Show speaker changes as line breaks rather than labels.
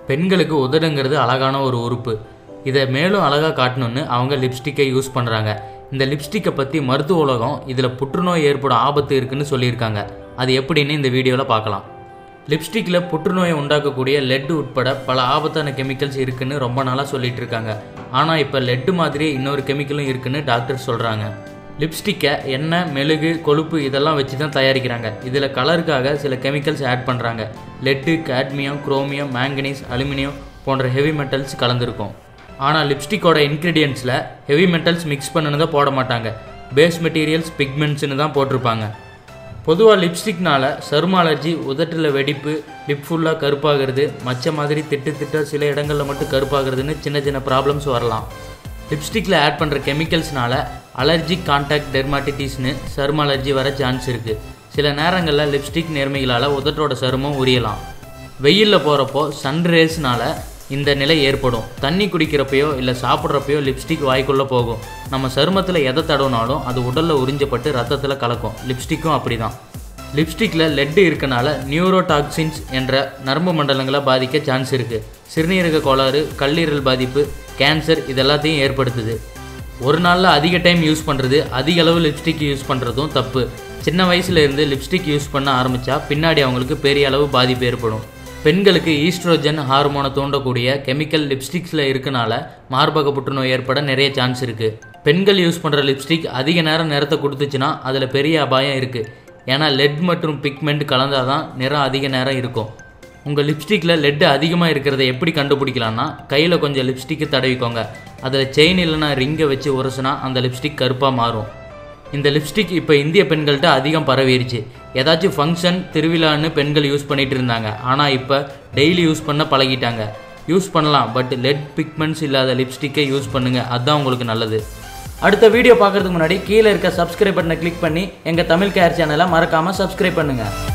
பெண்களுக்கு உதடுங்கிறது அழகான ஒரு உறுப்பு இதை மேலும் அழகாக காட்டணும்னு அவங்க லிப்ஸ்டிக்கை யூஸ் பண்ணுறாங்க இந்த லிப்ஸ்டிக்கை பற்றி மருத்துவ உலகம் இதில் புற்றுநோய் ஏற்படும் ஆபத்து இருக்குன்னு சொல்லியிருக்காங்க அது எப்படின்னு இந்த வீடியோவில் பார்க்கலாம் லிப்ஸ்டிக்கில் புற்றுநோயை உண்டாக்கக்கூடிய லெட் உட்பட பல ஆபத்தான கெமிக்கல்ஸ் இருக்குன்னு ரொம்ப நாளாக சொல்லிட்டு இருக்காங்க ஆனால் இப்போ லெட்டு மாதிரியே இன்னொரு கெமிக்கலும் இருக்குன்னு டாக்டர் சொல்கிறாங்க லிப்ஸ்டிக்கை எண்ணெய் மெழுகு கொழுப்பு இதெல்லாம் வச்சு தான் தயாரிக்கிறாங்க இதில் கலருக்காக சில கெமிக்கல்ஸ் ஆட் பண்ணுறாங்க lead cadmium chromium manganese aluminium போன்ற ஹெவி மெட்டல்ஸ் கலந்துருக்கும் ஆனால் லிப்ஸ்டிக்கோட இன்க்ரீடியன்ஸில் ஹெவி மெட்டல்ஸ் மிக்ஸ் பண்ணுனதை போட மாட்டாங்க பேஸ் மெட்டீரியல்ஸ் பிக்மெண்ட்ஸ்னு தான் போட்டிருப்பாங்க பொதுவாக லிப்ஸ்டிக்னால சரும அலர்ஜி உதட்டில் வெடிப்பு லிப் ஃபுல்லாக கருப்பாகிறது மச்ச மாதிரி திட்டு திட்ட சில இடங்களில் மட்டும் கருப்பாகிறதுன்னு சின்ன சின்ன ப்ராப்ளம்ஸ் வரலாம் லிப்ஸ்டிக்கில் ஆட் பண்ணுற கெமிக்கல்ஸ்னால அலர்ஜிக் கான்டாக்ட் டெர்மாட்டிட்டிஸ்னு சரும அலர்ஜி வர சான்ஸ் இருக்குது சில நேரங்களில் லிப்ஸ்டிக் நேர்மைகளால் உதட்டோட சருமம் உரியலாம் வெயிலில் போகிறப்போ சன் ரேஸ்னால இந்த நிலை ஏற்படும் தண்ணி குடிக்கிறப்பையோ இல்லை சாப்பிட்றப்பையோ லிப்ஸ்டிக் வாய்க்குள்ளே போகும் நம்ம சருமத்தில் எதை தடவினாலும் அது உடலில் உறிஞ்சப்பட்டு ரத்தத்தில் கலக்கும் லிப்ஸ்டிக்கும் அப்படி தான் லிப்ஸ்டிக்கில் லெட்டு இருக்கனால நியூரோடாக்சின்ஸ் என்ற நரம்பு மண்டலங்களை பாதிக்க சான்ஸ் இருக்குது சிறுநீரக கோளாறு கல்லீரல் பாதிப்பு கேன்சர் இதெல்லாத்தையும் ஏற்படுத்துது ஒரு நாளில் அதிக டைம் யூஸ் பண்ணுறது அதிக அளவு லிப்ஸ்டிக் யூஸ் பண்ணுறதும் தப்பு சின்ன வயசுல இருந்து லிப்ஸ்டிக் யூஸ் பண்ண ஆரம்பித்தா பின்னாடி அவங்களுக்கு பெரிய அளவு பாதிப்பு ஏற்படும் பெண்களுக்கு ஈஸ்ட்ரோஜன் ஹார்மோனை தூண்டக்கூடிய கெமிக்கல் லிப்ஸ்டிக்ஸில் இருக்கனால மார்பக புற்றுநோய் ஏற்பட நிறைய சான்ஸ் இருக்குது பெண்கள் யூஸ் பண்ணுற லிப்ஸ்டிக் அதிக நேரம் நிறத்தை கொடுத்துச்சுன்னா அதில் பெரிய அபாயம் இருக்குது ஏன்னா லெட் மற்றும் பிக்மெண்ட் கலந்தால் தான் நிறம் அதிக நேரம் இருக்கும் உங்கள் லிப்ஸ்டிக்கில் லெட்டு அதிகமாக இருக்கிறத எப்படி கண்டுபிடிக்கலாம்னா கையில் கொஞ்சம் லிப்ஸ்டிக்கு தடவிக்கோங்க அதில் செயின் இல்லைனா ரிங்கை வச்சு உரசுனா அந்த லிப்ஸ்டிக் கருப்பாக மாறும் இந்த லிப்ஸ்டிக் இப்போ இந்திய பெண்கள்கிட்ட அதிகம் பரவிருச்சு ஏதாச்சும் ஃபங்க்ஷன் திருவிழான்னு பெண்கள் யூஸ் பண்ணிட்டு இருந்தாங்க ஆனால் இப்போ டெய்லி யூஸ் பண்ண பழகிட்டாங்க யூஸ் பண்ணலாம் பட் லெட் பிக்மெண்ட்ஸ் இல்லாத லிப்ஸ்டிக்கை யூஸ் பண்ணுங்கள் அதுதான் உங்களுக்கு நல்லது அடுத்த வீடியோ பார்க்கறதுக்கு முன்னாடி கீழே இருக்க சப்ஸ்கிரைப் பட்டனை கிளிக் பண்ணி எங்கள் தமிழ் கேர் சேனலை மறக்காமல் சப்ஸ்கிரைப் பண்ணுங்கள்